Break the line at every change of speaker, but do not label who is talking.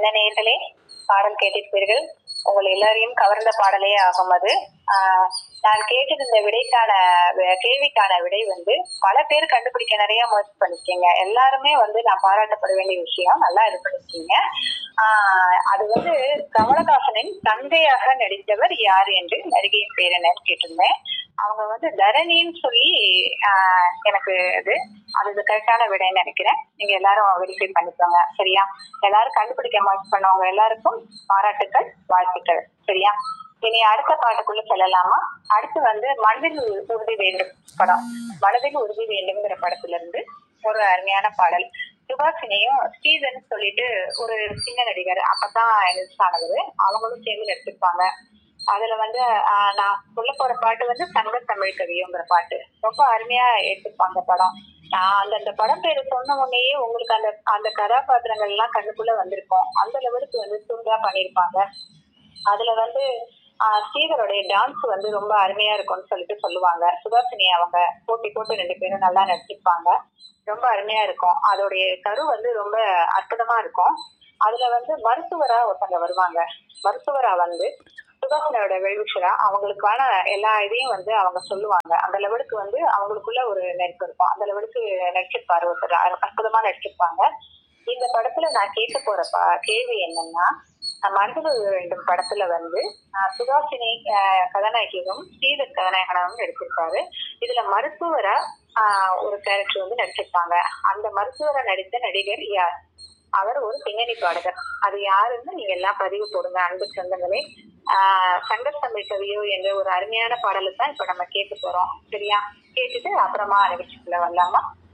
என்ன நேர்களே பாடல் கேட்டிருப்பீர்கள் உங்கள் எல்லாரையும் கவர்ந்த பாடலே ஆகும் அது ஆஹ் நான் கேட்டிருந்த விடைக்கான வி- கேள்விக்கான விடை வந்து பல பேர் கண்டுபிடிக்க நிறைய முயற்சி பண்ணிருக்கீங்க எல்லாருமே வந்து நான் பாராட்டப்பட வேண்டிய விஷயம் நல்லா இது பண்ணிருக்கீங்க ஆஹ் அது வந்து கமலஹாசனின் தந்தையாக நடித்தவர் யார் என்று நடிகையின் பேர் என்னன்னு கேட்டிருந்தேன் அவங்க வந்து தரணின்னு சொல்லி ஆஹ் எனக்கு இது அது இது கரெக்டான விடைன்னு நினைக்கிறேன் நீங்க எல்லாரும் வெரிஃபை பண்ணிக்கோங்க சரியா எல்லாரும் கண்டுபிடிக்க முயற்சி பண்ணவங்க எல்லாருக்கும் பாராட்டுக்கள் வாழ்த்துக்கள் சரியா இனி அடுத்த பாட்டுக்குள்ள செல்லலாமா அடுத்து வந்து மனதில் உ- உறுதி வேண்டும் படம் மனதில் உறுதி வேண்டும்ங்கிற படத்துல இருந்து ஒரு அருமையான பாடல் சுபாஷினியும் ஸ்டீவன் சொல்லிட்டு ஒரு சின்ன நடிகர் அப்பதான் ரிலீஸ் ஆனது அவங்களும் சேர்ந்து நடிச்சிருப்பாங்க அதுல வந்து ஆஹ், நான் சொல்ல போற பாட்டு வந்து சங்க தமிழ் கவியோங்கிற பாட்டு ரொம்ப அருமையா எடுத்திருப்பாங்க படம் நான் அந்த அந்த படம் பேரு சொன்ன உடனேயே உங்களுக்கு அந்த அந்த கதாபாத்திரங்கள் எல்லாம் கண்ணுக்குள்ள வந்திருக்கும் அந்த லெவலுக்கு வந்து சூப்பரா பண்ணியிருப்பாங்க அதுல வந்து ஆஹ், ஸ்ரீதருடைய டான்ஸ் வந்து ரொம்ப அருமையா இருக்கும்னு சொல்லிட்டு சொல்லுவாங்க சுபாஷினி அவங்க போட்டி போட்டு ரெண்டு பேரும் நல்லா நடிச்சிருப்பாங்க ரொம்ப அருமையா இருக்கும் அதோடைய கரு வந்து ரொம்ப அற்புதமா இருக்கும் அதுல வந்து மருத்துவரா ஒருத்தங்க வருவாங்க மருத்துவரா வந்து சுபாஷனோட வெல்விஷரா அவங்களுக்கான எல்லா இதையும் வந்து அவங்க சொல்லுவாங்க அந்த லெவலுக்கு வந்து அவங்களுக்குள்ள ஒரு நெருக்கம் இருக்கும் அந்த லெவலுக்கு நடிச்சிருப்பாரு ஒருத்தர் அ- அற்புதமா நடிச்சிருப்பாங்க இந்த படத்துல நான் கேட்க போற ப- கேள்வி என்னன்னா அஹ் மருந்துகள் வேண்டும் படத்துல வந்து அஹ் சுகாசினி அஹ் கதாநாயகியும் ஸ்ரீதர் கதாநாயகனாகவும் நடிச்சிருப்பாரு இதுல மருத்துவரா ஆஹ் ஒரு கேரக்டர் வந்து நடிச்சிருப்பாங்க அந்த மருத்துவரா நடித்த நடிகர் யார் அவர் ஒரு பின்னணி பாடகர் அது யாருன்னு நீங்க எல்லாம் பதிவு போடுங்க அன்பு சொந்தங்களே ஆஹ் சங்கர் தமிழ் கவியோ என்ற ஒரு அருமையான பாடலை தான் இப்ப நம்ம கேட்க போறோம் சரியா கேட்டுட்டு அப்புறமா நிகழ்ச்சிக்குள்ள வரலாமா